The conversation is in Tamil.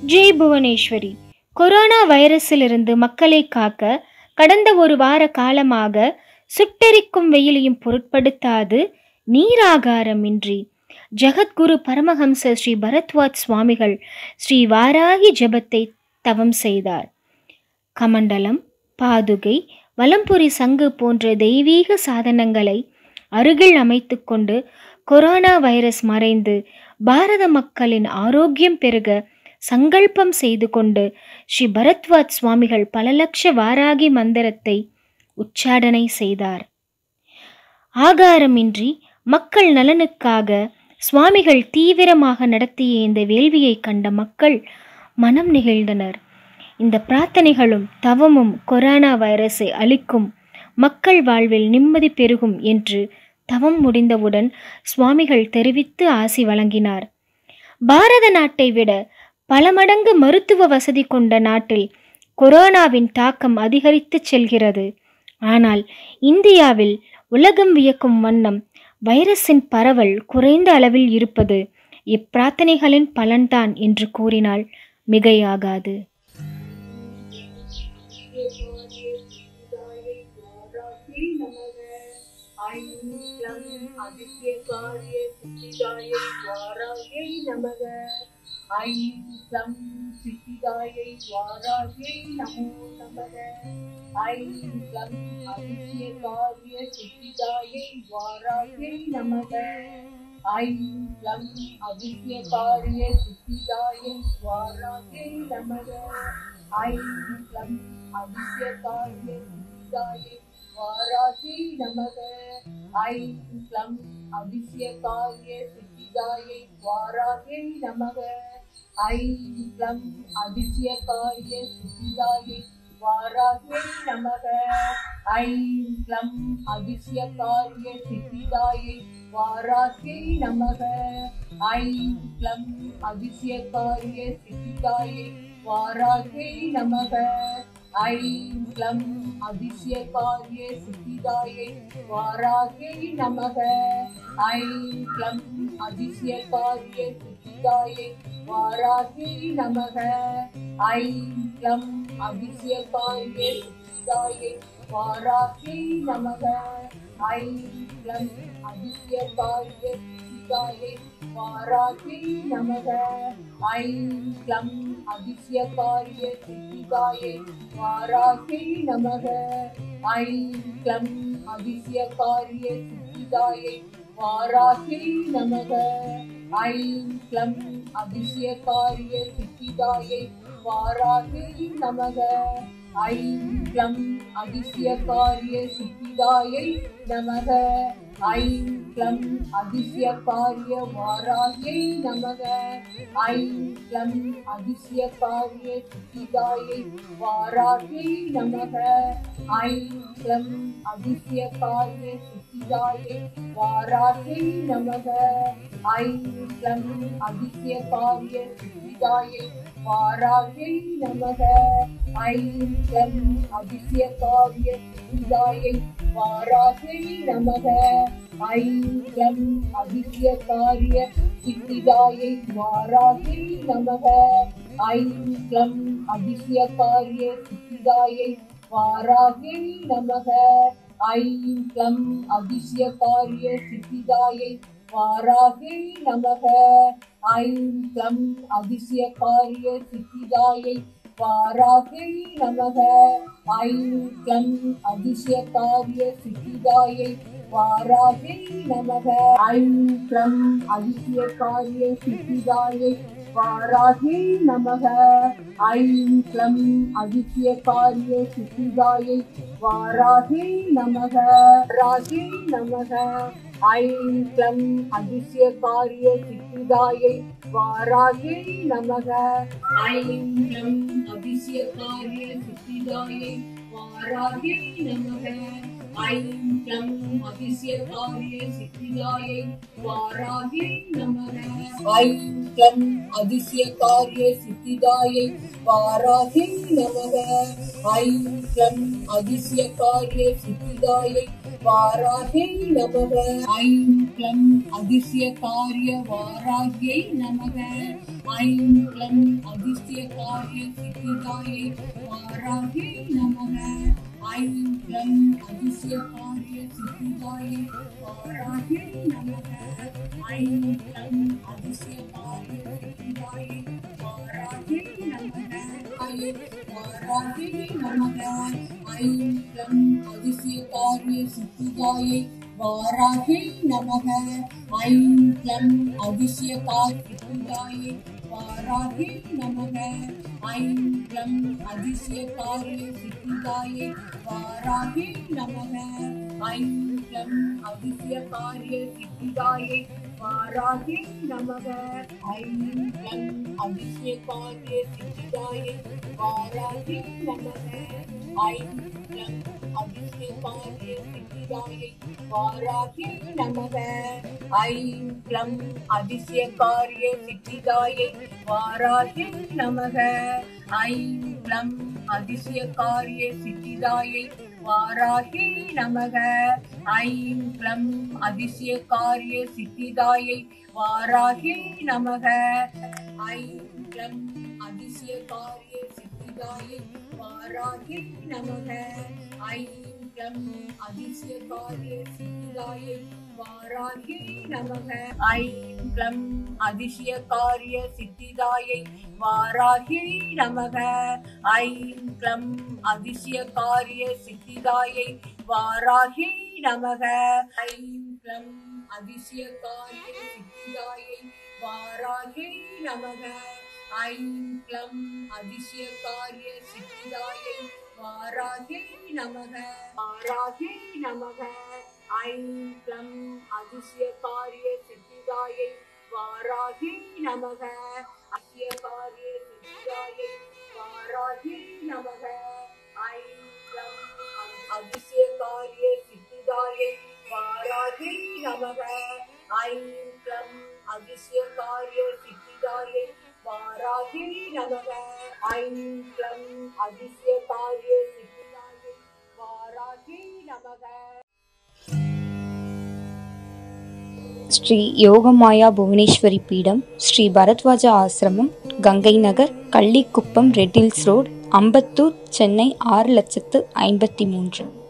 ஜெய் புவனேஸ்வரி கொரோனா வைரஸிலிருந்து மக்களை காக்க கடந்த ஒரு வார காலமாக சுட்டெரிக்கும் வெயிலையும் பொருட்படுத்தாது நீராகாரமின்றி ஜெகத்குரு பரமஹம்ச ஸ்ரீ பரத்வாஜ் சுவாமிகள் ஸ்ரீ வாராகி ஜெபத்தை தவம் செய்தார் கமண்டலம் பாதுகை வலம்புரி சங்கு போன்ற தெய்வீக சாதனங்களை அருகில் அமைத்துக்கொண்டு கொரோனா வைரஸ் மறைந்து பாரத மக்களின் ஆரோக்கியம் பெருக சங்கல்பம் செய்து கொண்டு ஸ்ரீ பரத்வாஜ் சுவாமிகள் பல லட்ச வாராகி மந்திரத்தை உச்சாடனை செய்தார் ஆகாரமின்றி மக்கள் நலனுக்காக சுவாமிகள் தீவிரமாக நடத்திய இந்த வேள்வியை கண்ட மக்கள் மனம் நெகிழ்ந்தனர் இந்த பிரார்த்தனைகளும் தவமும் கொரோனா வைரஸை அழிக்கும் மக்கள் வாழ்வில் நிம்மதி பெருகும் என்று தவம் முடிந்தவுடன் சுவாமிகள் தெரிவித்து ஆசி வழங்கினார் பாரத நாட்டை விட பல மடங்கு மருத்துவ வசதி கொண்ட நாட்டில் கொரோனாவின் தாக்கம் அதிகரித்து செல்கிறது ஆனால் இந்தியாவில் உலகம் வியக்கும் வண்ணம் வைரஸின் பரவல் குறைந்த அளவில் இருப்பது இப்பிரார்த்தனைகளின் பலன்தான் என்று கூறினால் மிகையாகாது ஐம் க்ளம் சித்திகாயை வாராகியை நமோ நமக ஐம் க்ளம் அதிசய காரிய சித்திகாயை வாராகியை நமக ஐம் க்ளம் அதிசய காரிய சித்திகாயை வாராகியை நமக ஐம் க்ளம் அதிசய காரிய சித்திகாயை வாராகியை நமக ஐம் க்ளம் அதிசய காரிய சித்திகாயை வாராகியை நமக ஐம் க்ளம் அதிசய காரிய சித்திகாயை வாராகியை நமக ஐம் க்ளம் அதிசய காரிய சித்திகாயை வாராகியை நமக ஐம் க்ளம் அதிசய காரிய சித்திகாயை வாராகியை நமக ஐம் க்ளம் அதிசய காரிய சித்திகாயை வாராகியை நமக ஐம் க்ளம் அதிசய காரிய சித்திகாயை வாராகியை நமக ஐம் க்ளம் அதிசய காரிய சித்திகாயை வாராகியை நமக ஐம் க்ளம் அதிசய காரிய சித்திகாயை வாராகியை நமக ஐம் க்ளம் அதிசய காரிய சித்திகாயை வாராகியை நமக ஐம் க்ளம் அதிசய காரிய சித்திகாயை வாராகியை நமக ஐம் க்ளம் அதிசய காரிய சித்திகாயை வாராகியை நமக ஐம் க்ளம் அதிசய காரிய சித்திகாயை நமக ஐம் க்ளம் அதிசய காரிய வாராகியை நமக ஐம் க்ளம் அதிசய காரிய சித்திகாயை வாராகியை நமக ஐம் க்ளம் அதிசய காரிய சித்திகாயை வாராகியை நமக ஐம் க்ளம் அதிசய காரிய சித்திகாயை வாராகியை நமக ஐம் க்ளம் அதிசய காரிய சித்திகாயை வாராகியை நமக ஐம் க்ளம் அதிசய காரிய சித்திகாயை வாராகியை நமக ஐம் க்ளம் அதிசய காரிய சித்திகாயை வாராகியை நமக ஐம் க்ளம் அதிசய காரிய சித்திகாயை வாராகியை நமக ஐம் க்ளம் அதிசய காரிய சித்திகாயை வாராகியை நமக ஐம் க்ளம் அதிசய காரிய சித்திகாயை வாராகியை நமக ஐம் க்ளம் அதிசய காரிய சித்திகாயை வாராகியை நமக ஐம் க்ளம் அதிசய காரிய சித்திகாயை வாராகியை நமக ராகியை நமக ஐம் க்ளம் அதிசய காரிய சித்திகாயை வாராகியை நமக ஐம் க்ளம் அதிசய காரிய சித்திகாயை வாராகியை நமக ஐம் க்ளம் அதிசய காரிய சித்திகாயை வாராகியை நமக ஐம் க்ளம் அதிசய காரிய சித்திகாயை வாராகியை நமக ஐம் க்ளம் அதிசய காரிய சித்திகாயை வாராகை நமக ஐம் க்ளம் அதிசய காரிய வாராகியை நமக ஐம் க்ளம் அதிசய காரிய சித்திதாயை வாராகை நமக ஐம் க்ளம் அதிசய காரிய சித்திதாயை வாராகை நமக ஐம் க்ளம் அதிசய காரிய சித்திதாயை வாராகை நமக வாராகி நமக ஐம் க்ளம் அதிசய காரிய சித்திதாயை வாராகி நமக ஐம் க்ளம் அதிசய காரிய சித்திதாயை வாராகி நமக ஐம் க்ளம் அதிசய காரிய சித்திதாயை வாராகி நமக ஐம் க்ளம் அதிசய காரிய சித்திதாயை வாராகி நமக ஐம் க்ளம் அதிசய காரிய சித்திதாயை வாராகி நமக ஐம் க்ளம் அதிசய காரிய சித்திதாயை வாராகி நமக ஐம் க்ளம் அதிசய காரிய சித்திதாயை வாராகி நமக ஐம் க்ளம் அதிசய காரிய சித்திதாயை வாராகி நமக ஐம் க்ளம் அதிசய காரிய சித்திதாயை வாராகி நமக ஐம் க்ளம் அதிசய காரிய சித்திதாயை வாராகி நமக ஐம் க்ளம் அதிசய காரிய சித்திதாயை வாராகி நமக ஐம் க்ளம் அதிசய காரிய சித்திதாயை வாராகி நமக ஐம் க்ளம் அதிசய காரிய சித்திதாயை வாராகி நமக ஐம் க்ளம் அதிசய காரிய சித்திதாயை வாராகி நமக ஐம் க்ளம் அதிசய காரிய சித்திதாயை வாராகி நமக வாராகி நமக ஐம் க்ளம் அதிசய காரிய சித்திதாயை வாராகி நமக அசிய காரிய சித்திதாயை வாராகி நமக ஐம் க்ளம் அதிசய காரிய சித்திதாயை வாராகி நமக ஐம் க்ளம் அதிசய காரிய சித்திதாயை வாராகி நமக ஐம் க்ளம் அதிசய காரிய சித்திதாயை வாராகி நமக ஸ்ரீ யோகமாயா புவனேஸ்வரி பீடம் ஸ்ரீ பரத்வாஜ ஆசிரமம் கங்கை நகர் கள்ளிக்குப்பம் ரெட்டில்ஸ் ரோட் அம்பத்தூர் சென்னை ஆறு லட்சத்து ஐம்பத்தி மூன்று